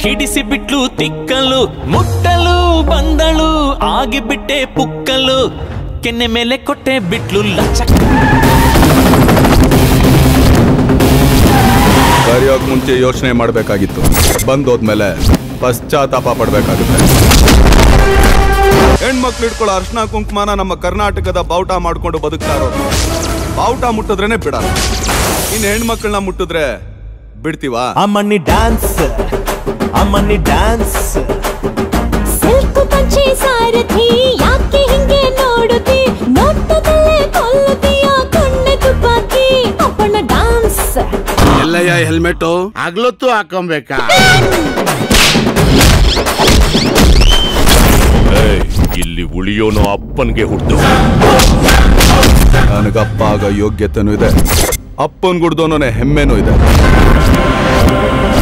ಹಿಡಿಸಿ ಬಿಟ್ಲು ತಿಕ್ಕಲು ಮುಟ್ಟಲು ಬಂದಳು ಆಗಿಬಿಟ್ಟೆ ಪುಕ್ಕಲು ಕೆನ್ನೆ ಮೇಲೆ ಕೊಟ್ಟೆ ಬಿಟ್ಲು ಲಚಕ್ ಕರಿಯೋಕ್ ಮುಂಚೆ ಯೋಚನೆ ಮಾಡಬೇಕಾಗಿತ್ತು ಬಂದೋದ್ಮೇಲೆ ಪಶ್ಚಾತ್ತಾಪ ಪಡ್ಬೇಕಾಗುತ್ತೆ ಹೆಣ್ಮಕ್ಳು ಇಟ್ಕೊಳ್ಳೋ ಅರ್ಶನ ಕುಂಕುಮನ ನಮ್ಮ ಕರ್ನಾಟಕದ ಬಾವುಟ ಮಾಡ್ಕೊಂಡು ಬದುಕ್ತಾ ಇರೋದು ಬಾವುಟ ಮುಟ್ಟಿದ್ರೇನೆ ಬಿಡಲ್ಲ ಇನ್ ಹೆಣ್ಮಕ್ಳನ್ನ ಮುಟ್ಟಿದ್ರೆ ಬಿಡ್ತೀವಾ ಅಮ್ಮನಿ ಡ್ಯಾನ್ಸ್ ಅಮ್ಮನಿ ಡ್ಯಾನ್ಸ್ ಸಿಲ್ಕ್ ಪಂಚೆ ಸಾರಥಿ ಯಾಕೆ ಹಿಂಗೆ ನೋಡುತ್ತಿ ನೋಟದಲ್ಲೇ ಕೊಲ್ಲುತ್ತೀಯ ಕಣ್ಣೆ ತುಪಾಕಿ ಅಪ್ಪನ ಡಾನ್ಸ್ ಎಲ್ಲಯ್ಯ ಹೆಲ್ಮೆಟ್ ಆಗ್ಲೊತ್ತು ಹಾಕೊಂಬೇಕಾ ಇಲ್ಲಿ ಉಳಿಯೋನು ಅಪ್ಪನ್ಗೆ ಹುಟ್ಟು ನನಗಪ್ಪ ಆಗ ಯೋಗ್ಯತೆನೂ ಇದೆ ಅಪ್ಪನ್ ಗುಡ್ದೋನೇ ಹೆಮ್ಮೆನೂ ಇದೆ